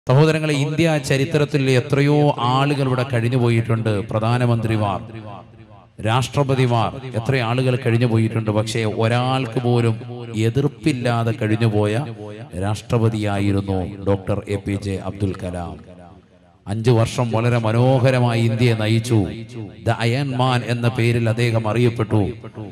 സഹോദരങ്ങളെ ഇന്ത്യ ചരിത്രത്തിൽ എത്രയോ ആളുകൾ ഇവിടെ കഴിഞ്ഞു പോയിട്ടുണ്ട് പ്രധാനമന്ത്രിമാർ രാഷ്ട്രപതിമാർ എത്ര ആളുകൾ കഴിഞ്ഞു പോയിട്ടുണ്ട് പക്ഷേ ഒരാൾക്ക് പോലും എതിർപ്പില്ലാതെ കഴിഞ്ഞുപോയ രാഷ്ട്രപതിയായിരുന്നു doctor A P J Abdul Kalam അഞ്ചു വർഷം വളരെ മനോഹരമായി ഇന്ത്യയെ നയിച്ചു ദ അയൻമാൻ എന്ന പേരിൽ അദ്ദേഹം അറിയപ്പെട്ടു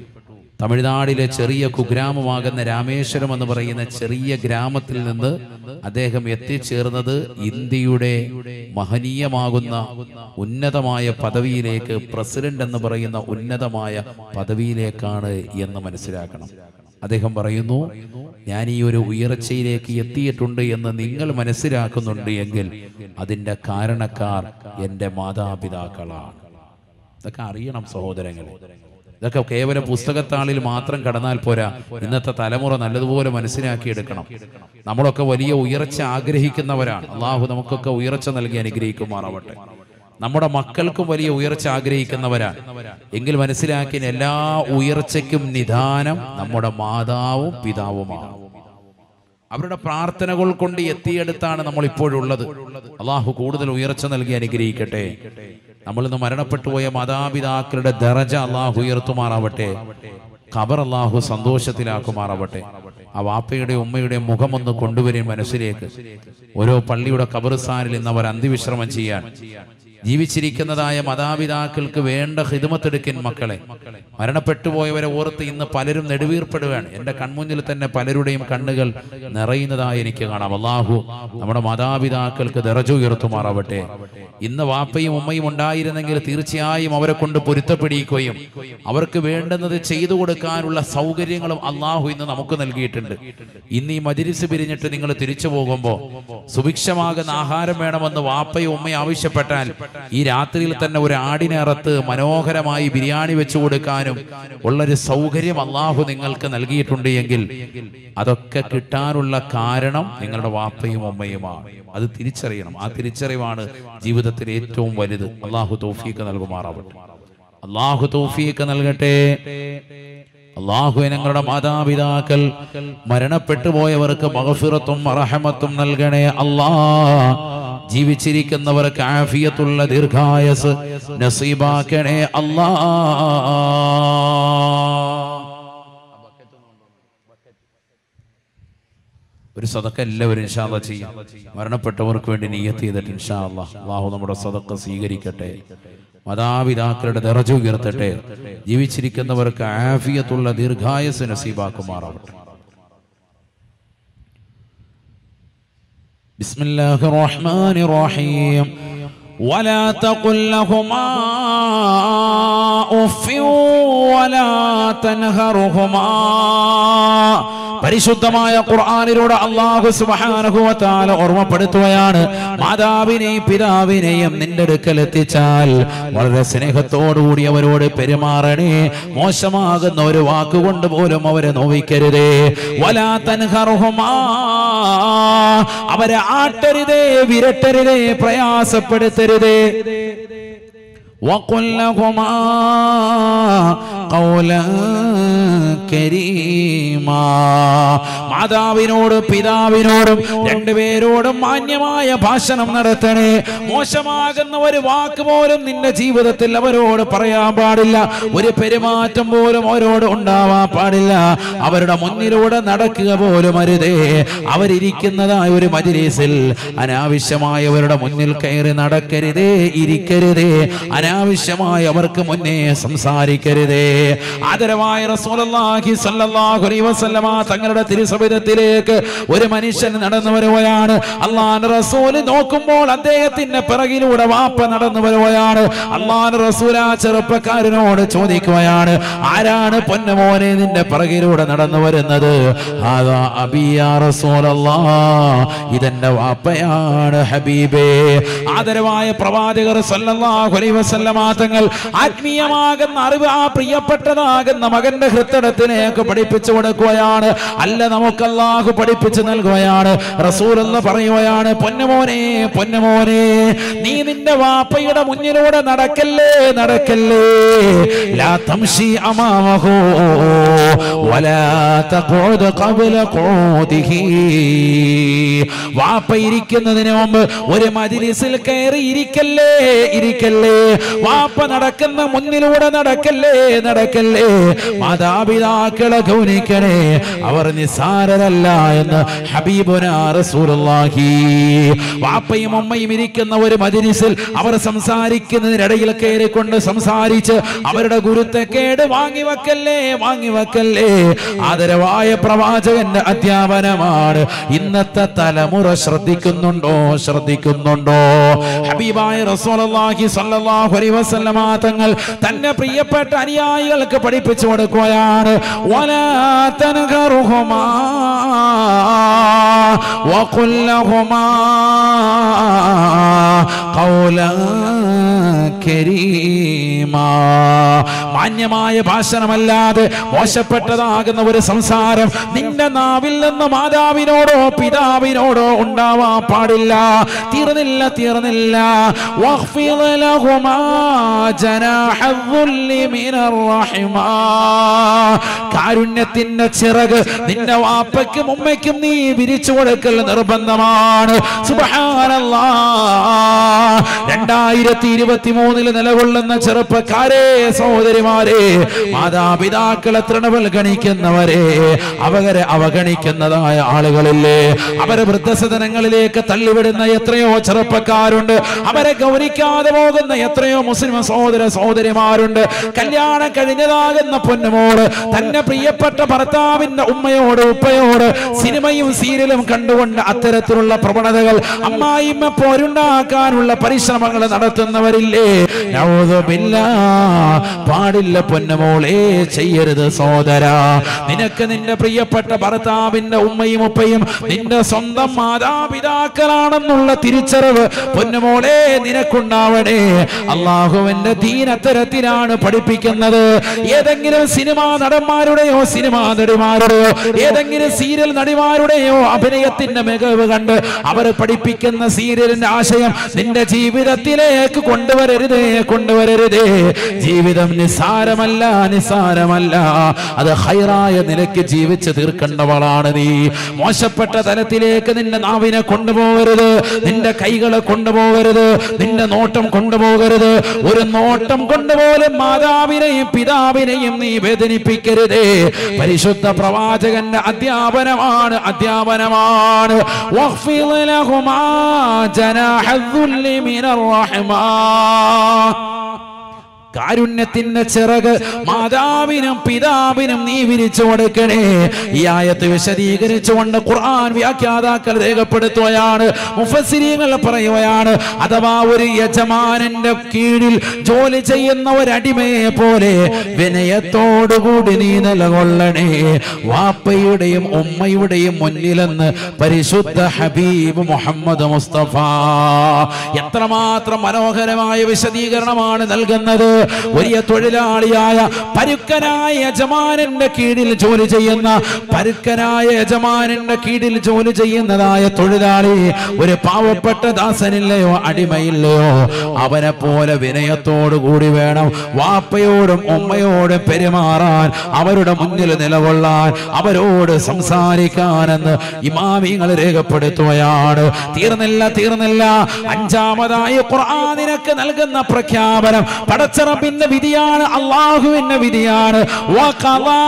തമിഴ്നാടിലെ ചെറിയ കുഗ്രാമമാകുന്ന രാമേശ്വരം എന്ന് പറയുന്ന ചെറിയ ഗ്രാമത്തിൽ നിന്ന് അദ്ദേഹം എത്തിച്ചേർന്നത് ഇന്ത്യയുടെ മഹനീയമാകുന്ന ഉന്നതമായ പദവിയിലേക്ക് പ്രസിഡന്റ് എന്ന് പറയുന്ന ഉന്നതമായ പദവിയിലേക്കാണ് എന്ന് മനസ്സിലാക്കണം അദ്ദേഹം പറയുന്നു ഞാൻ ഈ ഒരു ഉയർച്ചയിലേക്ക് എത്തിയിട്ടുണ്ട് എന്ന് നിങ്ങൾ മനസ്സിലാക്കുന്നുണ്ട് എങ്കിൽ അതിൻ്റെ കാരണക്കാർ എൻ്റെ മാതാപിതാക്കളാണ് ഇതൊക്കെ അറിയണം സഹോദരങ്ങളെ ഇതൊക്കെ കേവലം പുസ്തകത്താളിൽ മാത്രം കടന്നാൽ പോരാ ഇന്നത്തെ തലമുറ നല്ലതുപോലെ മനസ്സിലാക്കിയെടുക്കണം നമ്മളൊക്കെ വലിയ ഉയർച്ച ആഗ്രഹിക്കുന്നവരാണ് അള്ളാഹു നമുക്കൊക്കെ ഉയർച്ച നൽകി അനുഗ്രഹിക്കുമാറാവട്ടെ നമ്മുടെ മക്കൾക്കും വലിയ ഉയർച്ച ആഗ്രഹിക്കുന്നവരാണ് എങ്കിൽ മനസ്സിലാക്കിയ എല്ലാ ഉയർച്ചയ്ക്കും നിദാനം നമ്മുടെ മാതാവും പിതാവുമാണ് അവരുടെ പ്രാർത്ഥനകൾ കൊണ്ട് എത്തിയെടുത്താണ് നമ്മൾ ഇപ്പോഴുള്ളത് അള്ളാഹു കൂടുതൽ ഉയർച്ച നൽകി അനുഗ്രഹിക്കട്ടെ നമ്മൾ ഇന്ന് മരണപ്പെട്ടു പോയ മാതാപിതാക്കളുടെ ദറജ അള്ളാഹു ഉയർത്തുമാറാവട്ടെ ഖബർ അള്ളാഹു സന്തോഷത്തിലാക്കുമാറാവട്ടെ ആ വാപ്പയുടെ ഉമ്മയുടെ മുഖമൊന്ന് കൊണ്ടുവരും മനസ്സിലേക്ക് ഓരോ പള്ളിയുടെ ഖബർസ്ഥാനിൽ ഇന്ന് അവർ അന്തിവിശ്രമം ചെയ്യാൻ ജീവിച്ചിരിക്കുന്നതായ മാതാപിതാക്കൾക്ക് വേണ്ട ഹിദമത്തെടുക്കൻ മക്കളെ മരണപ്പെട്ടു പോയവരെ ഓർത്ത് ഇന്ന് പലരും നെടുവീർപ്പെടുകയാണ് എൻ്റെ കൺമുന്നിൽ തന്നെ പലരുടെയും കണ്ണുകൾ നിറയുന്നതായി എനിക്ക് കാണാം അള്ളാഹു നമ്മുടെ മാതാപിതാക്കൾക്ക് ദറജ ഉയർത്തുമാറാവട്ടെ ഇന്ന് വാപ്പയും ഉമ്മയും ഉണ്ടായിരുന്നെങ്കിൽ തീർച്ചയായും അവരെ കൊണ്ട് പൊരുത്തപ്പെടിക്കുകയും അവർക്ക് വേണ്ടുന്നത് ചെയ്തു കൊടുക്കാനുള്ള സൗകര്യങ്ങളും അള്ളാഹു ഇന്ന് നമുക്ക് നൽകിയിട്ടുണ്ട് ഇന്ന് ഈ മജിരിസ് പിരിഞ്ഞിട്ട് നിങ്ങൾ തിരിച്ചു പോകുമ്പോൾ സുഭിക്ഷമാകുന്ന ആഹാരം വേണമെന്ന് വാപ്പയും ഉമ്മയും ആവശ്യപ്പെട്ടാൽ ഈ രാത്രിയിൽ തന്നെ ഒരു ആടിനെ അറുത്ത് മനോഹരമായി ബിരിയാണി വെച്ചു കൊടുക്കാനും ഉള്ളൊരു സൗകര്യം അള്ളാഹു നിങ്ങൾക്ക് നൽകിയിട്ടുണ്ട് എങ്കിൽ അതൊക്കെ കിട്ടാനുള്ള കാരണം നിങ്ങളുടെ വാപ്പയും ഉമ്മയുമാണ് അത് തിരിച്ചറിയണം ആ തിരിച്ചറിവാണ് ജീവിതത്തിൽ ഏറ്റവും വലുത് അള്ളാഹു തൗഫീക്ക് നൽകുമാറാവട്ടെ അള്ളാഹു തൗഫീക്ക് നൽകട്ടെ അള്ളാഹു ഞങ്ങളുടെ മാതാപിതാക്കൾ മരണപ്പെട്ടു പോയവർക്ക് മഹഫിറത്തും റഹമത്തും നൽകണേ അല്ലാ ജീവിച്ചിരിക്കുന്നവർക്ക് ആഫിയത്തുള്ള ദീർഘായസ് നസീബാക്കണേ അല്ലാ ഒരു സദക്ക എല്ലാവരും ഇൻഷാല്ല ചെയ്യും മരണപ്പെട്ടവർക്ക് വേണ്ടി നീയത്ത് ചെയ്തിട്ട് ഇൻഷാല്ല അള്ളാഹു നമ്മുടെ സദക്ക സ്വീകരിക്കട്ടെ മാതാപിതാക്കളുടെ ദറജ ഉയർത്തട്ടെ ജീവിച്ചിരിക്കുന്നവർക്ക് ആഫിയത്തുള്ള ദീർഘായസ് നസീബാക്കുമാറാവട്ടെ بسم الله الرحمن الرحيم ولا تقل لهما اف ولا تنهرهما പരിശുദ്ധമായ ഖുർആാനിലൂടെ അള്ളാഹു സുബാനുഭവത്താല ഓർമ്മപ്പെടുത്തുകയാണ് മാതാവിനെയും പിതാവിനെയും നിന്റെ അടുക്കൽ എത്തിച്ചാൽ വളരെ സ്നേഹത്തോടുകൂടി അവരോട് പെരുമാറണേ മോശമാകുന്ന ഒരു വാക്കുകൊണ്ട് പോലും അവരെ നോവിക്കരുതേ വലാ തൻഹറുഹുമാ അവരെ ആട്ടരുതേ വിരട്ടരുതേ പ്രയാസപ്പെടുത്തരുതേ وقل لهما قولا كريما മാതാവിനോടും പിതാവിനോടും രണ്ടുപേരോടും മാന്യമായ ഭാഷണം നടത്തണേ മോശമാകുന്ന ഒരു വാക്ക് പോലും നിന്റെ ജീവിതത്തിൽ അവരോട് പറയാൻ പാടില്ല ഒരു പെരുമാറ്റം പോലും അവരോട് ഉണ്ടാവാൻ പാടില്ല അവരുടെ മുന്നിലൂടെ നടക്കുക പോലും അരുതേ അവരിയ്ക്കുന്നതായ ഒരു മജിലീസിൽ അനാവശ്യമായ അവരുടെ മുന്നിൽ കയറി നടക്കരുതേ ഇരിക്കരുതേ അനാവശ്യമായി അവർക്ക് മുന്നേ സംസാരിക്കരുതേ ആദരവായ റസൂലുള്ളാഹി സ്വല്ലല്ലാഹു അലൈഹി വസല്ലമ തങ്ങളുടെ തിരുസവിധത്തിലേക്ക് ഒരു മനുഷ്യൻ നടന്നു വരുകയാണ് അള്ളാഹ് റസൂല് നോക്കുമ്പോൾ അദ്ദേഹത്തിന്റെ പിറകിലൂടെ വാപ്പ നടന്നു വരുകയാണ് അള്ളാഹ് റസൂൽ ആ ചെറുപ്പക്കാരനോട് ചോദിക്കുകയാണ് ആരാണ് പൊന്നമോനെ നിന്റെ പിറകിലൂടെ നടന്നു വരുന്നത് അതാ അബിയാ റസൂലല്ലാ ഇതെന്റെ വാപ്പയാണ് ഹബീബേ ആദരവായ പ്രവാചകർ സല്ലല്ലാഹു അലൈഹി വസല്ലം വസല്ലമ തങ്ങൾ ആത്മീയമാകുന്ന അറിവ് ആ പ്രിയപ്പെട്ടതാകുന്ന മകന്റെ ഹൃത്തടത്തിലേക്ക് പഠിപ്പിച്ചു കൊടുക്കുകയാണ് അല്ല നമുക്ക് അല്ലാഹു പഠിപ്പിച്ചു നൽകുകയാണ് റസൂൽ എന്ന് പറയുകയാണ് പൊന്നമോനെ പൊന്നമോനെ നീ നിന്റെ വാപ്പയുടെ മുന്നിലൂടെ നടക്കല്ലേ നടക്കല്ലേ ലാ തംശി അമാമഹു വലാ തഖൂദ് ഖബ്ല ഖൂദിഹി വാപ്പ ഇരിക്കുന്നതിന് മുമ്പ് ഒരു മജ്ലിസിൽ കയറി ഇരിക്കല്ലേ ഇരിക്കല്ലേ വാപ്പ നടക്കുന്ന മുന്നിലൂടെ നടക്കല്ലേ നടക്കല്ലേ മാതാപിതാക്കളെ ഗൗനിക്കണേ അവർ നിസ്സാരരല്ല എന്ന് ഹബീബുന റസൂലുള്ളാഹി വാപ്പയും അമ്മയും ഇരിക്കുന്ന ഒരു മജ്ലിസിൽ അവർ സംസാരിക്കുന്നതിനിടയിൽ കയറിക്കൊണ്ട് സംസാരിച്ച് അവരുടെ ഗുരുത്തക്കേട് വാങ്ങി വെക്കല്ലേ വാങ്ങി വെക്കല്ലേ ആദരവായ പ്രവാചകന്റെ അധ്യാപനമാണ് ഇന്നത്തെ തലമുറ ശ്രദ്ധിക്കുന്നുണ്ടോ ശ്രദ്ധിക്കുന്നുണ്ടോ ഹബീബായ റസൂലുള്ളാഹി സ്വല്ലല്ലാഹു അലൈഹി വസല്ലമ തങ്ങൾ തന്റെ പ്രിയപ്പെട്ട അനുയായികൾക്ക് പഠിപ്പിച്ചു കൊടുക്കുകയാണ് വലാ തൻഹറുഹുമാ വഖുൽ ലഹുമാ ഖൗലാ കരീമാ മാന്യമായ ഭാഷണമല്ലാതെ മോശപ്പെട്ടതാകുന്ന ഒരു സംസാരം നിന്റെ നാവിൽ നിന്ന് മാതാവിനോടോ പിതാവിനോടോ ഉണ്ടാവാൻ പാടില്ല തീർന്നില്ല തീർന്നില്ല വഖ്ഫിദ് ലഹുമാ ജനാഹ الذل من الرحمة. കാരുണ്യത്തിന്റെ ചിറക് നിന്റെ വാപ്പയ്ക്കും ഉമ്മയ്ക്കും നീ വിരിച്ചു കൊടുക്കൽ നിർബന്ധമാണ് സുബ്ഹാനല്ലാ രണ്ടായിരത്തി ഇരുപത്തി മൂന്നില് നിലകൊള്ളുന്ന ചെറുപ്പക്കാരെ സഹോദരിമാരെ മാതാപിതാക്കളെ തൃണവൽഗണിക്കുന്നവരെ അവരെ അവഗണിക്കുന്നതായ ആളുകളില്ലേ അവരെ വൃദ്ധസദനങ്ങളിലേക്ക് തള്ളിവിടുന്ന എത്രയോ ചെറുപ്പക്കാരുണ്ട് അവരെ ഗൗനിക്കാതെ പോകുന്ന എത്രയോ മുസ്ലിം സഹോദര സഹോദരിമാരുണ്ട് കല്യാണം കഴിഞ്ഞതാകുന്ന പൊന്നുമോള് തന്നെ പ്രിയപ്പെട്ട ഭർത്താവിന്റെ ഉമ്മയോട് ഉപ്പയോട് സിനിമയും സീരിയലും കണ്ടുകൊണ്ട് അത്തരത്തിലുള്ള പ്രവണതകൾ അമ്മായിമ്മ പോരുണ്ടാക്കാനുള്ള പരിശ്രമങ്ങൾ നടത്തുന്നവരില്ലേ നൗദുബില്ലാ. പാടില്ല പൊന്നുമോളെ ചെയ്യരുത് സോദര നിനക്ക് നിന്റെ പ്രിയപ്പെട്ട ഭർത്താവിന്റെ ഉമ്മയും ഉപ്പയും നിന്റെ സ്വന്തം മാതാപിതാക്കളാണെന്നുള്ള തിരിച്ചറിവ് പൊന്നുമോളെ നിനക്കുണ്ടാവണേ അള്ളാഹുവിന്റെ ദീൻ അത്തരത്തിലാണ് പഠിപ്പിക്കുന്നത് ഏതെങ്കിലും സിനിമാ നടന്മാരുടെയോ സിനിമാ നടിമാരുടെയോ ഏതെങ്കിലും സീരിയൽ നടിമാരുടെയോ അഭിനയത്തിന്റെ മികവ് കണ്ട് അവർ പഠിപ്പിക്കുന്ന സീരിയലിന്റെ ആശയം നിന്റെ ജീവിതത്തിലേക്ക് കൊണ്ടുവരരുതേ കൊണ്ടുവരരുതേ ജീവിതം നിസ്സാരമല്ല നിസ്സാരമല്ല അത് ഹൈറായ നിലയ്ക്ക് ജീവിച്ച് തീർക്കേണ്ടവളാണ് നീ മോശപ്പെട്ട തലത്തിലേക്ക് നിന്റെ നാവിനെ കൊണ്ടുപോകരുത് നിന്റെ കൈകളെ കൊണ്ടുപോകരുത് നിന്റെ നോട്ടം കൊണ്ടുപോകരുത് ഒരു നോട്ടം കൊണ്ടുപോലും മാതാവിനെയും പിതാവിനെയും നീ വേദനിപ്പിക്കരുതേ പരിശുദ്ധ പ്രവാചകന്റെ അധ്യാപനമാണ് അധ്യാപനമാണ് വഖ്ഫിദ് ലഹുമാ ജനാഹ الذل من الرحمة കാരുണ്യത്തിന്റെ ചിറക് മാതാവിനും പിതാവിനും നീ വിരിച്ചു കൊടുക്കണേ ഈ ആയത്ത് വിശദീകരിച്ചുകൊണ്ട് ഖുർആൻ വ്യാഖ്യാതാക്കൾ രേഖപ്പെടുത്തുകയാണ് മുഫസ്സിരീങ്ങൾ പറയുകയാണ് അഥവാ ഒരു യജമാനന്റെ കീഴിൽ ജോലി ചെയ്യുന്ന ഒരു അടിമയെ പോലെ വിനയത്തോടുകൂടി നീ നിലകൊള്ളണേ വാപ്പയുടെയും ഉമ്മയുടെയും മുന്നിലെന്ന് പരിശുദ്ധ ഹബീബ് മുഹമ്മദ് മുസ്തഫ എത്രമാത്രം മനോഹരമായ വിശദീകരണമാണ് നൽകുന്നത് വലിയ തൊഴിലാളിയായ പരുക്കനായ യജമാനന്റെ കീഴിൽ ജോലി ചെയ്യുന്ന പരുക്കനായ യജമാനന്റെ കീഴിൽ ജോലി ചെയ്യുന്നതായ തൊഴിലാളി ഒരു പാവപ്പെട്ട ദാസനില്ലയോ അടിമയില്ലയോ അവനെ പോലെ വിനയത്തോടു കൂടി വേണം വാപ്പയോടും ഉമ്മയോടും പെരുമാറാൻ അവരുടെ മുന്നിൽ നിലകൊള്ളാൻ അവരോട് സംസാരിക്കാനെന്ന് ഇമാമിങ്ങൾ രേഖപ്പെടുത്തുകയാണ് തീർന്നില്ല തീർന്നില്ല അഞ്ചാമതായി ഖുർആനിനക്ക് നൽകുന്ന പ്രഖ്യാപനം പടച്ചറപ്പിന്റെ വിധിയാണ് അള്ളാഹുവിന്റെ വിധിയാണ് വഖദാ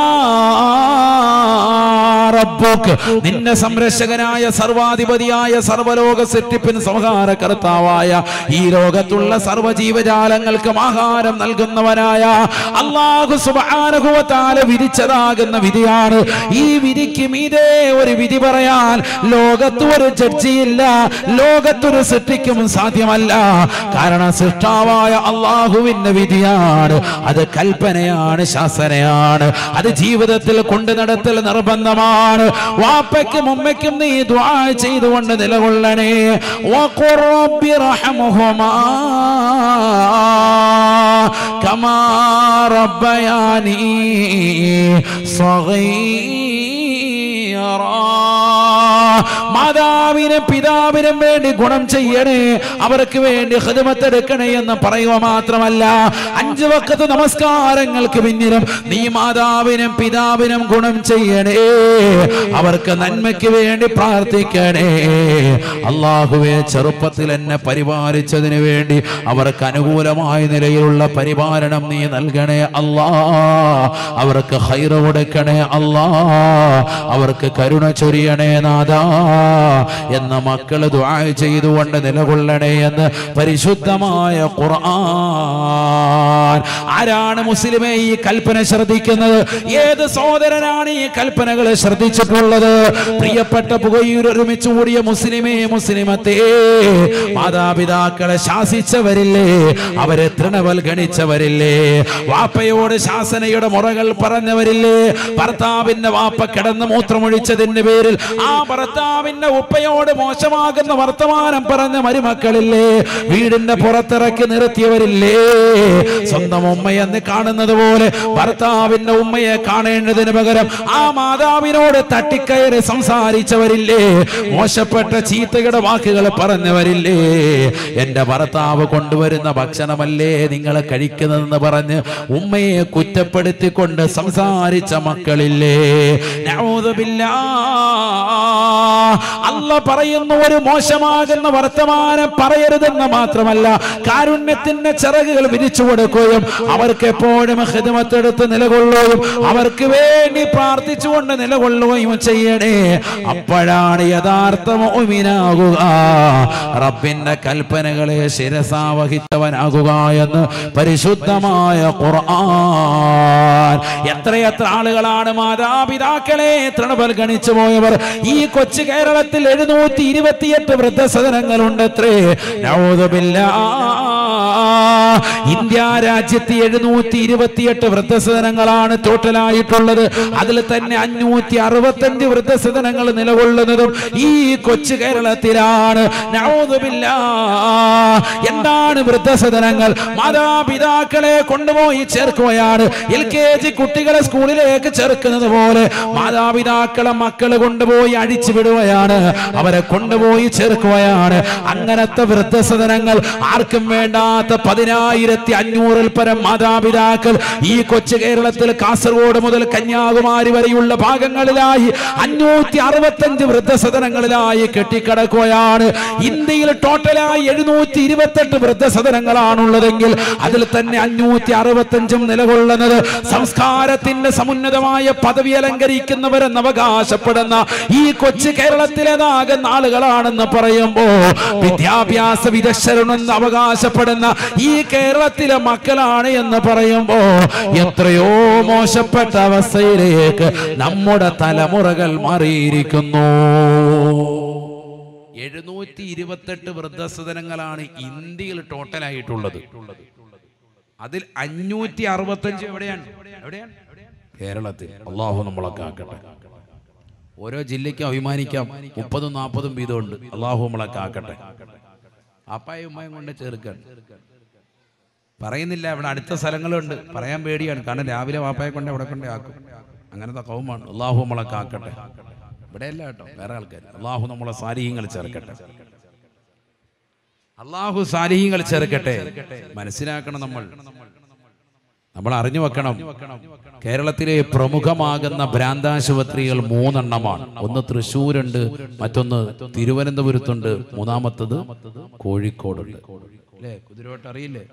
റബ്ബുക്ക് നിന്റെ സംരക്ഷകനായ സർവാധിപതിയായ സർവലോക സെറ്റിപ്പിൻ സംഹാരകർത്താവായ ഈ ലോകത്തുള്ള സർവജീവജാലങ്ങൾക്കും ആഹാരം നൽകുന്നവനായ അള്ളാഹു സുബാനുഭവത്താല വിധിച്ചതാകുന്ന വിധിയാണ് ഈ വിധിക്ക് മീതേ ഒരു വിധി പറയാൻ ലോകത്ത് ഒരു ജഡ്ജിയില്ല ലോകത്തൊരു സൃഷ്ടിക്കും സാധ്യമല്ല കാരണം സൃഷ്ടാവായ അള്ളാഹുവിന്റെ വിധിയാണ് അത് കൽപ്പനയാണ് ശാസനയാണ് അത് ജീവിതത്തിൽ കൊണ്ടു നടത്തൽ നിർബന്ധമാണ് ദുആണ് വാപ്പയ്ക്കും ഉമ്മയ്ക്കും നീ ദുആ ചെയ്തുകൊണ്ട് നിലകൊള്ളണേ വഖുർ റബ്ബി റഹ്മഹുമാ കമാ റബ്ബയാനി സഗീറാ മാതാവിനും പിതാവിനും വേണ്ടി ഗുണം ചെയ്യണേ അവർക്ക് വേണ്ടി ഹിതമത്തെടുക്കണേ എന്ന് പറയുക മാത്രമല്ല അഞ്ചു വക്കത്ത് നമസ്കാരങ്ങൾക്ക് പിന്നിലും നീ മാതാവിനും പിതാവിനും ഗുണം ചെയ്യണേ അവർക്ക് നന്മയ്ക്ക് വേണ്ടി പ്രാർത്ഥിക്കണേ അള്ളാഹുവെ ചെറുപ്പത്തിൽ എന്നെ പരിപാലിച്ചതിന് വേണ്ടി അവർക്ക് അനുകൂലമായ നിലയിലുള്ള പരിപാലനം നീ നൽകണേ അല്ലാ അവർക്ക് ഹൈറ കൊടുക്കണേ അല്ലാ അവർക്ക് കരുണ ചൊരിയണേ നാദാ എന്ന മക്കൾ ദുആ ചെയ്തുകൊണ്ട് നിലകൊള്ളണേ എന്ന് പരിശുദ്ധമായ ഖുർആൻ ആരാണ് മുസ്ലിമെ ഈ കൽപ്പന ശ്രദ്ധിക്കുന്നത് ഏത് സഹോദരനാണ് ഈ കൽപ്പനകൾ ശ്രദ്ധിച്ചിട്ടുള്ളത് പ്രിയപ്പെട്ട പുകയൂർ ഒരുമിച്ച് കൂടിയ മുസ്ലിമേ മുസ്ലിമത്തെ മാതാപിതാക്കളെ ശാസിച്ചവരില്ലേ അവരെ തൃണവൽഗണിച്ചവരില്ലേ വാപ്പയോട് ശാസനയുടെ മുറകൾ പറഞ്ഞവരില്ലേ ഭർത്താവിന്റെ വാപ്പ കിടന്ന് മൂത്രമൊഴിച്ചതിന്റെ പേരിൽ ആ ഭർത്താവിന്റെ ഉപ്പയോട് മോശമാകുന്ന വർത്തമാനം പറഞ്ഞ മരുമക്കളില്ലേ വീടിന്റെ പുറത്തിറക്കി നിർത്തിയവരില്ലേ സ്വന്തം ഉമ്മയെന്ന് കാണുന്നത് പോലെ ഭർത്താവിന്റെ ഉമ്മയെ കാണേണ്ടതിന് പകരം ആ മാതാവിനോട് തട്ടിക്കയറി സംസാരിച്ചവരില്ലേ മോശപ്പെട്ട ചീത്തയുടെ വാക്കുകൾ പറഞ്ഞവരില്ലേ എന്റെ ഭർത്താവ് കൊണ്ടുവരുന്ന ഭക്ഷണമല്ലേ നിങ്ങൾ കഴിക്കുന്നതെന്ന് പറഞ്ഞ് ഉമ്മയെ കുറ്റപ്പെടുത്തിക്കൊണ്ട് സംസാരിച്ച മക്കളില്ലേ നഊദുബില്ലാ. അല്ല പറയുന്നു ഒരു മോശമാകുന്ന വർത്തമാനം പറയരുതെന്ന് മാത്രമല്ല കാരുണ്യത്തിന്റെ ചിറകുകൾ വിരിച്ചു കൊടുക്കുകയും അവർക്ക് എപ്പോഴും ഹിതമത്തെടുത്ത് നിലകൊള്ളുകയും അവർക്ക് വേണ്ടി പ്രാർത്ഥിച്ചുകൊണ്ട് നിലകൊള്ളുകയും ചെയ്യണേ അപ്പോഴാണ് യഥാർത്ഥ മോമിനാകുക റബ്ബിന്റെ കൽപ്പനകളെ ശിരസാവഹിച്ചവനാകുക എന്ന് പരിശുദ്ധമായ ഖുർആൻ എത്രയെത്ര ആളുകളാണ് മാതാപിതാക്കളെ തൃണപൽഗണിച്ചു പോയവർ ഈ കൊച്ചു കേരളത്തിൽ എഴുന്നൂറ്റി ഇരുപത്തിയെട്ട് വൃദ്ധസദനങ്ങളുണ്ട് അത്രേ നൗദുബില്ലാ. ഇന്ത്യ രാജ്യത്ത് എഴുന്നൂറ്റി ഇരുപത്തിയെട്ട് വൃദ്ധസദനങ്ങളാണ് ടോട്ടലായിട്ടുള്ളത് അതിൽ തന്നെ അഞ്ഞൂറ്റി അറുപത്തഞ്ച് വൃദ്ധസദനങ്ങൾ നിലകൊള്ളുന്നതും ഈ കൊച്ചു കേരളത്തിലാണ് നൗദുബില്ലാ. എന്താണ് വൃദ്ധസദനങ്ങൾ മാതാപിതാക്കളെ കൊണ്ടുപോയി ചേർക്കുകയാണ് എൽ കെ ജി കുട്ടികളെ സ്കൂളിലേക്ക് ചേർക്കുന്നത് പോലെ മാതാപിതാക്കളെ മക്കളെ കൊണ്ടുപോയി അഴിച്ചു വിടുകയാണ് അവരെ കൊണ്ടുപോയി ചേർക്കുകയാണ് അങ്ങനത്തെ വൃദ്ധസദനങ്ങൾ ആർക്കും വേണ്ടാത്ത പതിനായിരത്തി അഞ്ഞൂറിൽ പരം മാതാപിതാക്കൾ ഈ കൊച്ചു കേരളത്തിൽ കാസർഗോഡ് മുതൽ കന്യാകുമാരി വരെയുള്ള ഭാഗങ്ങളിലായി അഞ്ഞൂറ്റി അറുപത്തഞ്ച് വൃദ്ധസദനങ്ങളിലായി കെട്ടിക്കിടക്കുകയാണ് ഇന്ത്യയിൽ ടോട്ടലായി എഴുന്നൂറ്റി ഇരുപത്തെട്ട് വൃദ്ധസദനങ്ങളാണുള്ളതെങ്കിൽ അതിൽ തന്നെ അഞ്ഞൂറ്റി അറുപത്തഞ്ചും നിലകൊള്ളുന്നത് സംസ്കാരത്തിന്റെ സമുന്നതമായ പദവി അലങ്കരിക്കുന്നവരെന്ന് അവകാശപ്പെടുന്ന ഈ കൊച്ചു കേരളത്തിലേതാകുന്ന ആളുകളാണെന്ന് പറയുമ്പോ വിദ്യാഭ്യാസ വിദഗ്ധരെന്ന് അവകാശപ്പെടുന്ന ഈ കേരളത്തിലെ മക്കളാണ് എന്ന് പറയുമ്പോ എത്രയോ മോശപ്പെട്ട അവസ്ഥയിലേക്ക് നമ്മുടെ തലമുറകൾ മാറിയിരിക്കുന്നു എഴുന്നൂറ്റി ഇരുപത്തെട്ട് വൃദ്ധസദനങ്ങളാണ് ഇന്ത്യയിൽ ടോട്ടലായിട്ടുള്ളത് അതിൽ അഞ്ഞൂറ്റി അറുപത്തഞ്ച് എവിടെയാണ് എവിടെയാണ് കേരളത്തിൽ അള്ളാഹു നമ്മളൊക്കെ ആക്കട്ടെ ഓരോ ജില്ലയ്ക്കും അഭിമാനിക്കാം മുപ്പതും നാൽപ്പതും വീതമുണ്ട് അള്ളാഹു നമ്മളൊക്കെ ആക്കട്ടെ അപ്പായും ഉമ്മയും കൊണ്ട് ചേർക്കാൻ പറയുന്നില്ല ഇവിടെ അടുത്ത സ്ഥലങ്ങളുണ്ട് പറയാൻ പേടിയാണ് കാരണം രാവിലെ വാപ്പായെ കൊണ്ട് അവിടെ കൊണ്ട് ആക്കും അങ്ങനത്തെ കൗമാണ് അള്ളാഹു നമ്മളൊക്കെ ആക്കട്ടെ ഇവിടെയല്ല കേട്ടോ വേറെ ആൾക്കാർ അള്ളാഹു നമ്മളെ സാരിഹ്യങ്ങൾ ചേർക്കട്ടെ അള്ളാഹു സാലിഹ്യങ്ങൾ ചേർക്കട്ടെ മനസ്സിലാക്കണം നമ്മൾ നമ്മൾ അറിഞ്ഞു വെക്കണം കേരളത്തിലെ പ്രമുഖമാകുന്ന ഭ്രാന്താശുപത്രികൾ മൂന്നെണ്ണമാണ് ഒന്ന് തൃശ്ശൂരുണ്ട് മറ്റൊന്ന് തിരുവനന്തപുരത്തുണ്ട് മൂന്നാമത്തത് കോഴിക്കോടുണ്ട് അല്ലേ കുതിരോട്ട് അറിയില്ലേ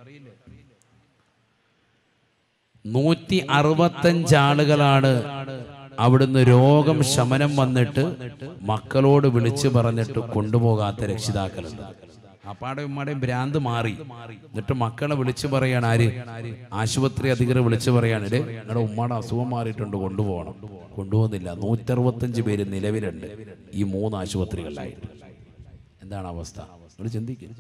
നൂറ്റി അറുപത്തഞ്ച് ആളുകളാണ് അവിടുന്ന് രോഗം ശമനം വന്നിട്ട് മക്കളോട് വിളിച്ചു പറഞ്ഞിട്ട് കൊണ്ടുപോകാത്ത രക്ഷിതാക്കളുണ്ട് അപ്പാടെ ഉമ്മാടെയും ഭ്രാന്ത് മാറി എന്നിട്ട് മക്കളെ വിളിച്ചു പറയാണ് ആര് ആശുപത്രി അധികൃതർ വിളിച്ചു പറയാണ് ഇടേ നിങ്ങളുടെ ഉമ്മാടെ അസുഖം മാറിയിട്ടുണ്ട് കൊണ്ടുപോകണം കൊണ്ടുപോകുന്നില്ല നൂറ്ററുപത്തഞ്ച് പേര് നിലവിലുണ്ട് ഈ മൂന്ന് ആശുപത്രികളിലായിട്ട് എന്താണ് അവസ്ഥ നിങ്ങൾ ചിന്തിക്കുക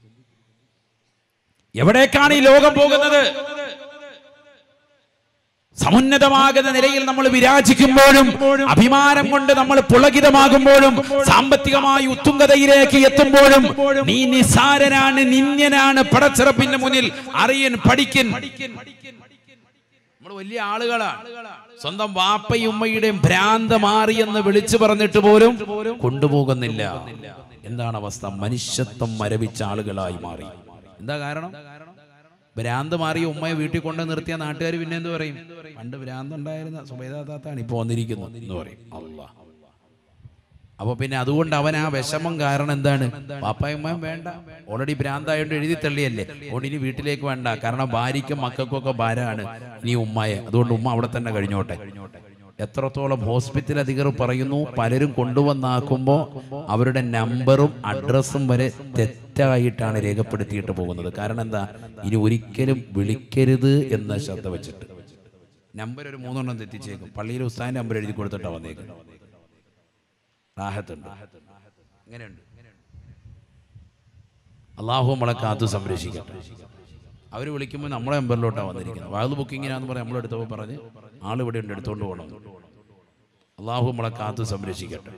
എവിടേക്കാണ് ഈ ലോകം പോകുന്നത് സമുന്നതമാകുന്ന നിലയിൽ നമ്മൾ വിരാജിക്കുമ്പോഴും അഭിമാനം കൊണ്ട് നമ്മൾ പുളകിതമാകുമ്പോഴും സാമ്പത്തികമായി ഉത്തുംഗതയിലേക്ക് എത്തുമ്പോഴും നീ നിസാരനാണ് നിന്യനാണ് പടച്ചിറപ്പിന്റെ മുന്നിൽ അറിയൻ പഠിക്കൻ നമ്മൾ വലിയ ആളുകളാണ് സ്വന്തം വാപ്പയും ഉമ്മയുടെയും ഭ്രാന്ത് മാറിയെന്ന് വിളിച്ചു പറഞ്ഞിട്ട് പോലും കൊണ്ടുപോകുന്നില്ല എന്താണ് അവസ്ഥ മനുഷ്യത്വം മരവിച്ച ആളുകളായി മാറി എന്താ കാരണം ഭ്രാന്ത് മാറിയ ഉമ്മയെ വീട്ടിൽ കൊണ്ട് നിർത്തിയ നാട്ടുകാർ പിന്നെ എന്ത് പറയും പണ്ട് ഭ്രാന്ത് ഉണ്ടായിരുന്ന സുബൈദാത്താണ് ഇപ്പൊ വന്നിരിക്കുന്നത് എന്ന് പറയും അല്ല അപ്പൊ പിന്നെ അതുകൊണ്ട് അവൻ ആ വിഷമം കാരണം എന്താണ് പാപ്പായമ്മയും വേണ്ട ഓൾറെഡി ഭ്രാന്തായോണ്ട് എഴുതി തള്ളിയല്ലേ അതുകൊണ്ട് ഇനി വീട്ടിലേക്ക് വേണ്ട കാരണം ഭാര്യയ്ക്കും മക്കൾക്കും ഒക്കെ ഭാരമാണ് ഇനി ഉമ്മയെ അതുകൊണ്ട് ഉമ്മ അവിടെ തന്നെ കഴിഞ്ഞോട്ടെ എത്രത്തോളം ഹോസ്പിറ്റൽ അധികൃതർ പറയുന്നു പലരും കൊണ്ടുവന്നാക്കുമ്പോൾ അവരുടെ നമ്പറും അഡ്രസ്സും വരെ തെറ്റായിട്ടാണ് രേഖപ്പെടുത്തിയിട്ട് പോകുന്നത് കാരണം എന്താ ഇനി ഒരിക്കലും വിളിക്കരുത് എന്ന ശ്രദ്ധ വെച്ചിട്ട് നമ്പർ ഒരു മൂന്നെണ്ണം തെറ്റിച്ചേക്കും പള്ളിയിൽ ഉസ്താദിന്റെ നമ്പർ എഴുതി കൊടുത്തിട്ടാണ് വന്നേക്കുന്നത് റാഹത്തുണ്ട് അങ്ങനെയുണ്ട് അള്ളാഹു നമ്മളെ കാത്തു സംരക്ഷിക്കട്ടെ അവർ വിളിക്കുമ്പോൾ നമ്മളെ നമ്പറിലോട്ടാണ് വന്നിരിക്കുന്നത് വാത് ബുക്കിങ്ങിനാന്ന് പറഞ്ഞ് നമ്മളെടുത്തപ്പോൾ പറഞ്ഞ് ആൾ ഇവിടെ ഉണ്ട് എടുത്തുകൊണ്ട് പോകണം അള്ളാഹു നമ്മളെ കാത്തു സംരക്ഷിക്കട്ടെ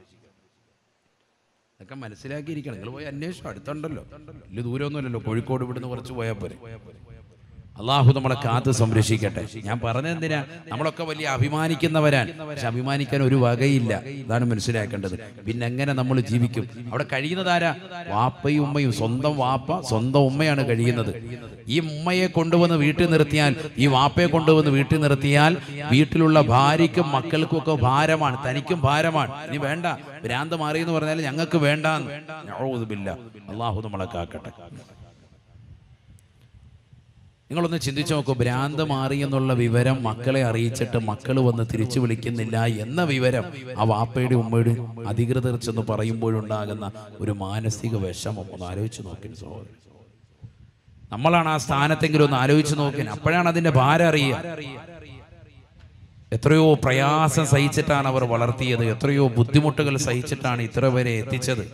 അതൊക്കെ മനസ്സിലാക്കിയിരിക്കണം നിങ്ങൾ പോയി അന്വേഷിച്ചു അടുത്തുണ്ടല്ലോ വലിയ ദൂരമൊന്നുമല്ലല്ലോ കോഴിക്കോട് ഇവിടുന്ന് കുറച്ച് പോയാൽ പോരെ അള്ളാഹു നമ്മളെ കാത്ത് സംരക്ഷിക്കട്ടെ ഞാൻ പറഞ്ഞെന്തിനാ നമ്മളൊക്കെ വലിയ അഭിമാനിക്കുന്നവരാൻ പക്ഷെ അഭിമാനിക്കാൻ ഒരു വകയില്ല ഇതാണ് മനസ്സിലാക്കേണ്ടത് പിന്നെ എങ്ങനെ നമ്മൾ ജീവിക്കും അവിടെ കഴിയുന്നതാരാ വാപ്പയും ഉമ്മയും സ്വന്തം വാപ്പ സ്വന്തം ഉമ്മയാണ് കഴിയുന്നത് ഈ ഉമ്മയെ കൊണ്ടുവന്ന് വീട്ടിൽ നിർത്തിയാൽ ഈ വാപ്പയെ കൊണ്ടുവന്ന് വീട്ടിൽ നിർത്തിയാൽ വീട്ടിലുള്ള ഭാര്യയ്ക്കും മക്കൾക്കും ഒക്കെ ഭാരമാണ് തനിക്കും ഭാരമാണ് ഇനി വേണ്ട ഭ്രാന്ത് മാറി എന്ന് പറഞ്ഞാൽ ഞങ്ങൾക്ക് വേണ്ട അള്ളാഹു നമ്മളെ കാക്കട്ടെ നിങ്ങളൊന്ന് ചിന്തിച്ചു നോക്കൂ ഭ്രാന്ത് മാറി എന്നുള്ള വിവരം മക്കളെ അറിയിച്ചിട്ട് മക്കൾ വന്ന് തിരിച്ചു വിളിക്കുന്നില്ല എന്ന വിവരം ആ വാപ്പയുടെ ഉമ്മയുടെ അധികൃതർ ചെന്ന് പറയുമ്പോഴുണ്ടാകുന്ന ഒരു മാനസിക വിഷമം ഒന്ന് ആലോചിച്ച് നോക്കി സഹോദരൻ നമ്മളാണ് ആ സ്ഥാനത്തെങ്കിലും ഒന്ന് ആലോചിച്ച് നോക്കി അപ്പോഴാണ് അതിന്റെ ഭാരം അറിയുക എത്രയോ പ്രയാസം സഹിച്ചിട്ടാണ് അവർ വളർത്തിയത് എത്രയോ ബുദ്ധിമുട്ടുകൾ സഹിച്ചിട്ടാണ് ഇത്ര വരെ എത്തിച്ചത്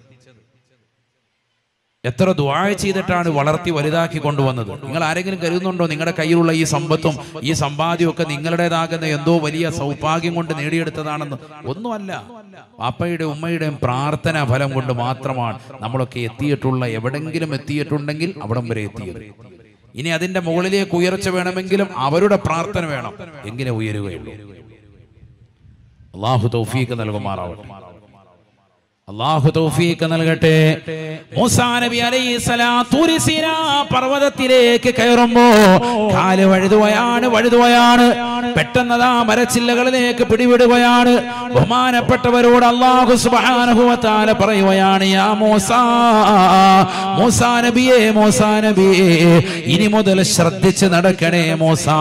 എത്ര ദ്വാഴ ചെയ്തിട്ടാണ് വളർത്തി വലുതാക്കി കൊണ്ടുവന്നത് നിങ്ങൾ ആരെങ്കിലും കരുതുന്നുണ്ടോ നിങ്ങളുടെ കയ്യിലുള്ള ഈ സമ്പത്തും ഈ സമ്പാദ്യവും നിങ്ങളുടേതാകുന്ന എന്തോ വലിയ സൗഭാഗ്യം കൊണ്ട് നേടിയെടുത്തതാണെന്ന് ഒന്നുമല്ല പാപ്പയുടെ ഉമ്മയുടെയും പ്രാർത്ഥന ഫലം കൊണ്ട് മാത്രമാണ് നമ്മളൊക്കെ എത്തിയിട്ടുള്ള എവിടെങ്കിലും എത്തിയിട്ടുണ്ടെങ്കിൽ അവിടം വരെ എത്തിയത് ഇനി അതിന്റെ മുകളിലേക്ക് ഉയർച്ച വേണമെങ്കിലും അവരുടെ പ്രാർത്ഥന വേണം എങ്ങനെ ഉയരുകയുള്ളൂ അള്ളാഹു തൗഫീഖ് നൽകുമാറാവട്ടെ അള്ളാഹു തൗഫീഖ് നൽകട്ടെ മൂസാ നബി അലൈഹി സ്വലാത്തു സീനാ പർവ്വതത്തിലേക്ക് കയറുമ്പോ കാല് വഴുതുകയാണ് വഴുതുകയാണ് പെട്ടെന്നതാ മരച്ചില്ലകളിലേക്ക് പിടിവിടുകയാണ് ബഹുമാനപ്പെട്ടവരോട് അള്ളാഹു സുബ്ഹാനഹു വ തആല പറയുകയാണ് യാ മൂസാ മൂസാ നബിയേ മൂസാ നബിയേ ഇനി മുതൽ ശ്രദ്ധിച്ച് നടക്കണേ മൂസാ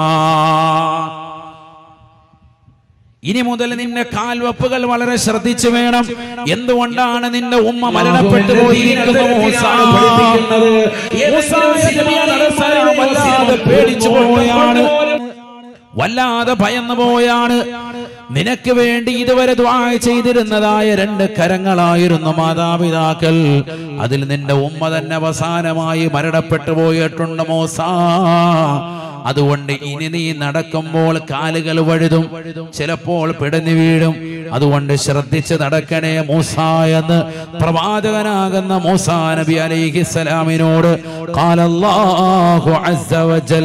ഇനി മുതൽ നിന്റെ കാൽവപ്പുകൾ വളരെ ശ്രദ്ധിച്ചു വേണം എന്തുകൊണ്ടാണ് നിന്റെ ഉമ്മ മരണപ്പെട്ടു പോയിരിക്കുന്നു മൂസാ? മൂസാ നബി അലൈഹിസ്സലാം വല്ലാതെ പേടിച്ചു പോവുകയാണ് വല്ലാതെ ഭയന്നു പോയാണ് നിനക്ക് വേണ്ടി ഇതുവരെ ദ്വാ ചെയ്തിരുന്നതായ രണ്ട് കരങ്ങളായിരുന്നു മാതാപിതാക്കൾ അതിൽ നിന്റെ ഉമ്മ തന്നെ അവസാനമായി മരണപ്പെട്ടു പോയിട്ടുണ്ട് മോസാ അതുകൊണ്ട് ഇനി നീ നടക്കുമ്പോൾ കാലുകൾ വഴുതും ചിലപ്പോൾ പിടഞ്ഞു വീഴും അതുകൊണ്ട് ശ്രദ്ധിച്ച് നടക്കണേ മൂസ എന്ന് പ്രവാചകനാകുന്ന മൂസാ നബി അലൈഹി സ്വലാമിനോട് കാലല്ലാഹു അസ്സ വജൽ